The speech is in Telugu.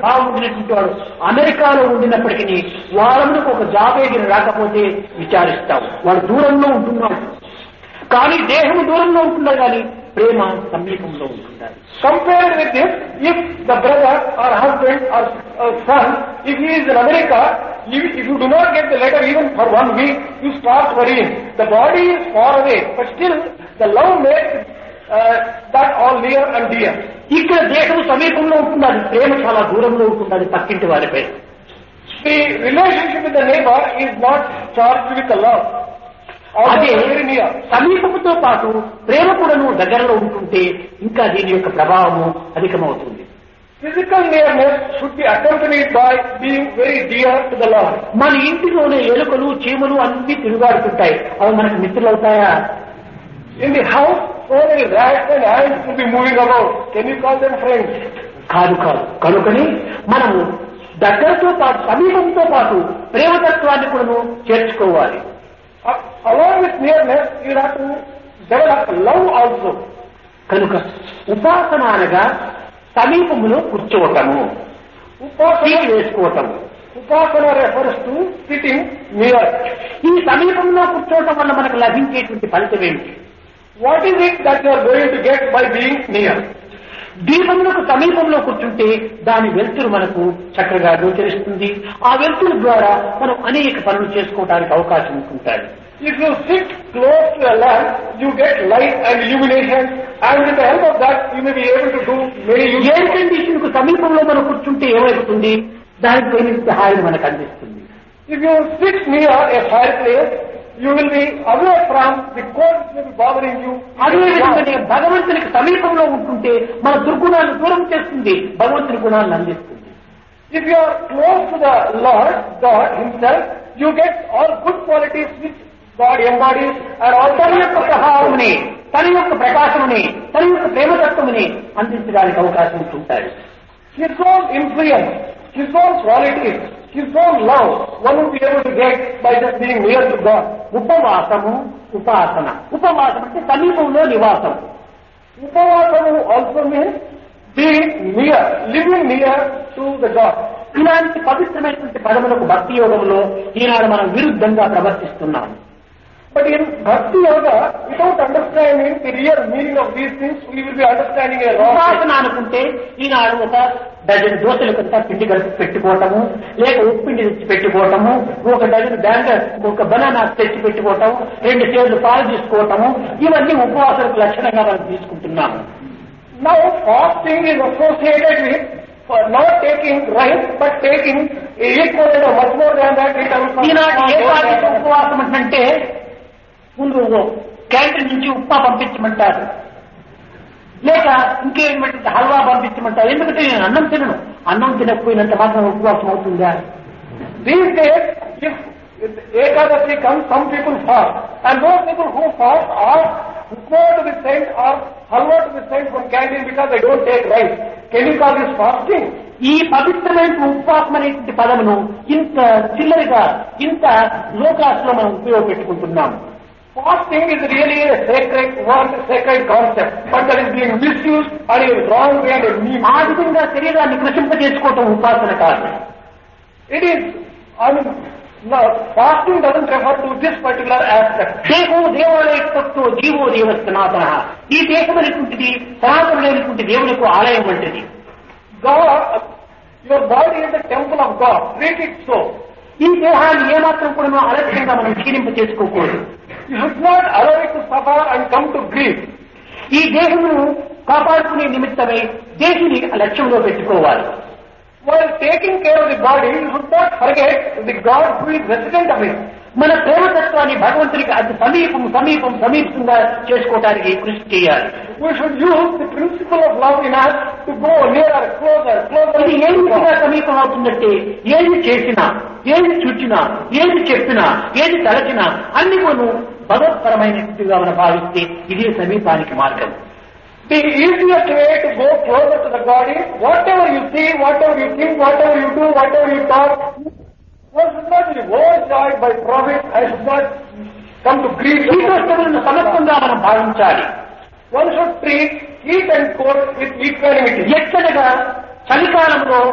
భావం ఉండినటువంటి వాడు అమెరికాలో ఉండినప్పటికీ వాళ్ళకు ఒక జాబ్ ఏగిన రాకపోతే విచారిస్తాం వాడు దూరంలో ఉంటున్నాడు కానీ దేహం దూరంలో ఉంటున్నారు కానీ ప్రేమ సమీపంలో ఉంటున్నారు Compared with this, if the brother or husband or uh, son, if he is in America, if, if you do not get the letter even for one week, you start worrying. The body is far away, but still the love makes uh, that all near and dear. ఇక్కడ దేహం సమీపంలో ఉంటుంది అది ప్రేమ చాలా దూరంలో ఉంటుంది అది పక్కింటి వారిపై The relationship with the neighbor is not charged with the love. అదే Although very near. సమీపంతో పాటు ప్రేమ కూడాను దగ్గరలో ఉంటుంటే ఇంకా దీని యొక్క ప్రభావము అధికమవుతుంది Physical nearness should be accompanied by being very dear to the Lord. మన ఇంటిలోనే ఎలుకలు చీమలు అన్ని తిరుగాడుతుంటాయి అవి మనకు మిత్రులు అవుతాయా In the house, so many rats and ants will be moving about. Can you call them friends? కాదు కాదు కనుకని మనము దగ్గరతో పాటు సమీపంతో పాటు ప్రేమతత్వాన్ని కూడాను చేర్చుకోవాలి Uh, along with nearness, you have to develop love also. కనుక ఉపాసన అనగా సమీపములో కూర్చోవటము Upasana, సీట్ వేసుకోవటము upasana refers to sitting near. ఈ సమీపంలో కూర్చోవటం వల్ల మనకు లభించేటువంటి ఫలితం ఏమిటి What is it that you are going to get by being near? దీపములకు సమీపంలో కూర్చుంటే దాని వెలుతురు మనకు చక్కగా గోచరిస్తుంది ఆ వెలుతురు ద్వారా మనం అనేక పనులు చేసుకోవడానికి అవకాశం ఉంటుంటాయి If you sit close to a lamp, you get light and illumination, and with the help of that, you may be able to do many air useful condition కు సమీపంలో మనం కూర్చుంటే ఏమవుతుంది దానికి తగినంత హాయిని మనకు అందిస్తుంది If you sit near a fireplace, you will be away from the cold that will be bothering you. అదేవిధంగానే భగవంతునికి సమీపంలో ఉంటుంటే మన దుర్గుణాలను దూరం చేస్తుంది భగవంతుని గుణాలను అందిస్తుంది If you are close to the Lord, God Himself, you get all good qualities which God embodies and all తన యొక్క ప్రభావముని తన యొక్క ప్రకాశముని తన యొక్క ప్రేమతత్వముని అందించడానికి అవకాశం ఉంటుంటాయి His own influence, His own qualities, His own love, one will be able to get by just being near to God. ఉపవాసము ఉపాసన ఉపవాసం అంటే సమీపంలో నివాసం Upavasamu also means being near, living near to the God. ఇలాంటి పవిత్రమైనటువంటి పదములకు భక్తి యోగంలో ఈనాడు మనం విరుద్ధంగా ప్రవర్తిస్తున్నాం But in Bhakti Yoga, without understanding the real meaning of these things, we will be understanding a wrong way. ఉపాసన అనుకుంటే ఈనాడు ఒక డజన్ దోశలకంతా పిండి కలిపి పెట్టుకోవటము లేక ఉప్పిండి తెచ్చి పెట్టుకోవటము ఒక డజన్ బ్యాంగర్ ఒక బనానా తెచ్చి పెట్టుకోవటం రెండు సేర్లు పాలు తీసుకోవటము ఇవన్నీ ఉపవాసాలకు లక్షణంగా మనం తీసుకుంటున్నాము Now fasting is associated with for not taking rice but taking equal or much more than that in terms of ఈనాడు ఏ పాటికి ఉపవాసం అంటే ముందు క్యాంటీన్ నుంచి ఉప్మా పంపించమంటారు లేక ఇంకేమిటి హల్వా పంపించమంటారు ఎందుకంటే నేను అన్నం తినను అన్నం తినకపోయినంత మాత్రం ఉపవాసం అవుతుందా These days, if Ekadasi comes, some people fast. And those people who fast are upma to be sent or halwa to be sent from canteen because they don't take rice. Can you call this fasting? ఈ పవిత్రమైన ఉపవాసం అనేటువంటి పదమును ఇంత చిల్లరగా ఇంత లో క్లాస్ లో మనం ఉపయోగపెట్టుకుంటున్నాం Fasting is really a sacred word, sacred concept, but that is being misused and in wrong way and in mean. ఆ విధంగా శరీరాన్ని కృషింపజేసుకోవటం ఉపాసన కాదు It is, I mean, no, fasting doesn't refer to this particular aspect. దేహో దేవాలయత్వంతో జీవో దేవ సనాతన ఈ దేహం అనేటువంటిది సనాతనమైనటువంటి దేవునికి ఆలయం వంటిది God, your body is the temple of God. Treat it so. ఈ దేహాన్ని ఏమాత్రం కూడా అలక్ష్యంగా మనం క్షీణింప చేసుకోకూడదు You should not allow it to suffer and come to grief. ఈ దేహమును కాపాడుకునే నిమిత్తమై దేహిని లక్ష్యంలో పెట్టుకోవాలి While taking care of the body, you should not forget the God who is resident of it. మన ప్రేమతత్వాన్ని భగవంతునికి అతి సమీపం సమీపం సమీపంగా చేసుకోవడానికి కృషి చేయాలి We should use the principle of love in us to go nearer, closer, closer. ఇది ఏ to విధంగా God. సమీపం అవుతుందంటే ఏది చేసినా ఏది చూచినా ఏది చెప్పినా ఏది తలచినా అన్ని కొను భగవత్పరమైనట్టుగా మనం భావిస్తే ఇదే సమీపానికి మార్గం The easiest way to go closer to the God is whatever you see, whatever you think, whatever you do, whatever you talk, one should not be overjoyed by profit. I should not come to grief. శీతోష్ణములను సమత్వంగా మనం భావించాలి One should treat heat and cold with equanimity. ఎక్కడగా చలికాలంలో